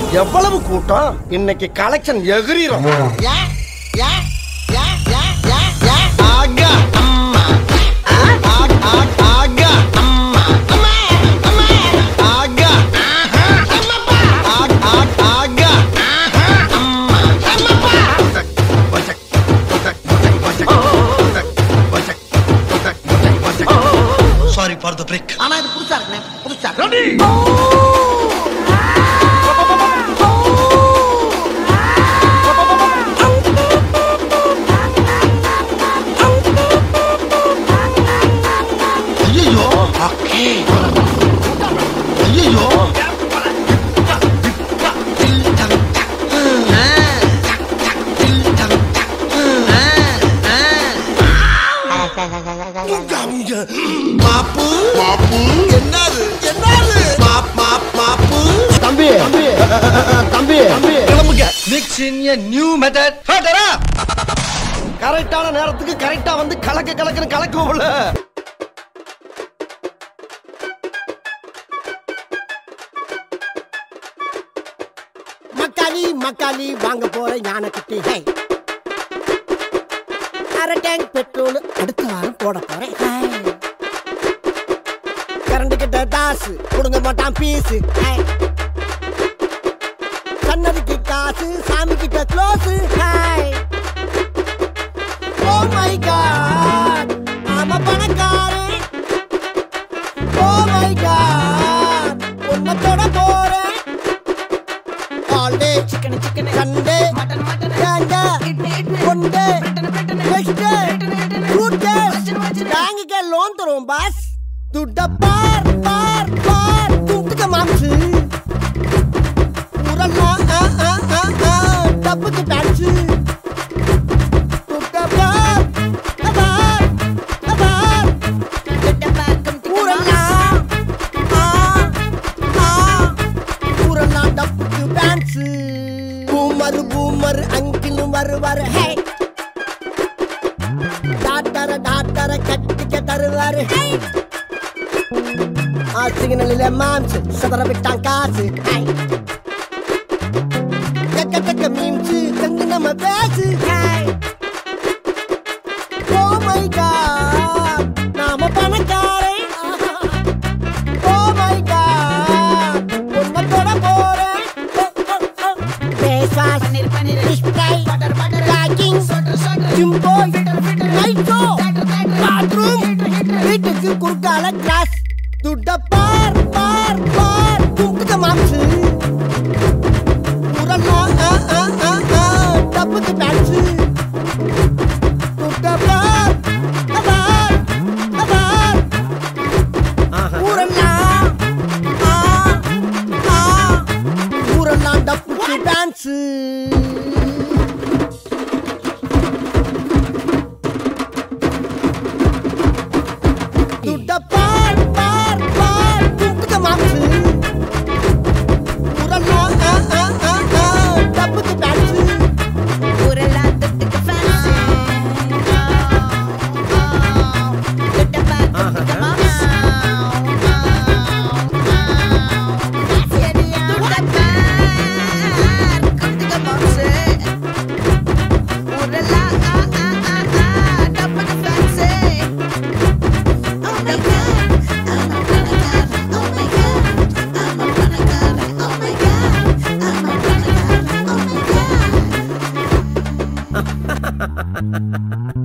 எவ்வளவு கூட்டம் இன்னைக்கு கலெக்ஷன் எகிரிரும் ஆகா அம்மா ஆ, ஆ, ஆகா அம்மா ஆகா ஆ, ஆ, ஆகா சாரி ஃபார் த பிரேக் ஆனா இது புதுசா இருக்குண்ணே புதுசா இருக்கு. ஐயோ ஐயோ மாப்பு மாப்பு என்னது என்னது மாப் மாப் மாப்பு தம்பி தம்பி தம்பி கிளம்புங்க mix in a new method கரெக்டான நேரத்துக்கு கரெக்டா வந்து கலக்க கலக்குன்னு கலக்குவோம்ல மக்காளி மக்காளி வாங்க போற யானை குட்டி ஹை அரை டேங்க் பெட்ரோல் அடுத்த வாரம் போட போறேன் ஹை. கரண்ட் கிட்ட தாசு கொடுங்க மாட்டான் பீஸு ஹை. சன்னதிக்கு காசு சாமி கிட்ட close hi oh my god ஆமா பணக்காரன் ஓ மை காட் உன்னை தொட போறேன் all day chicken chicken sunday mutton mutton ganja கொண்டே next good days பேங்குக்கு லோன் தருவோம் பாஸ் துட்ட பார் பார் பார் துட்டுக்க மாம்சு உரல்லா ஆ ஆ ஆ ஆ டப்புக்கு பேட்சு துட்ட பார் பார் பார் ஊரல்லா ஆ ஆ ஊரெல்லாம் டப்புக்கு டான்ஸ் பூமர் பூமர் அங்கிலும் வருவாரு ஹே டாக்டர டாக்டர கட்டிக்க தருவாரு ஹே ஆ சிக்னலில் மாம்ஸ் சதற விட்டான் காசு ஹே டக்க டக்க மீம்ஸ் கங்கு நம்ம பேசு ஹே ஓ மை காட் நாம பணக்காரன் ஓ மை காட் உன்னை தொட போறேன் பேசாஸ் டிஸ்பிளே பேக்கிங் ஜிம்போய் நைட்டோ பாத்ரூம் வீட்டுக்கு குறுக்கால கிளாஸ் துட்ட பார் பார் பார் துண்டுக்க மாம்சு உரல்லா ஆ ஆ ஆ ஆ டப்புக்கு பேட்சு துட்ட பார் பார் பார் ஊரெல்லாம் ஆ ஆ ஊரெல்லாம் டப்புக்கு டான்ஸ் துட்ட பார் பார் பார் துண்டுக்க மாம்சு ஊரெல்லாம் ஆ ஆ ஆ ஆ டப்புக்கு டான்ஸ் Oh my god.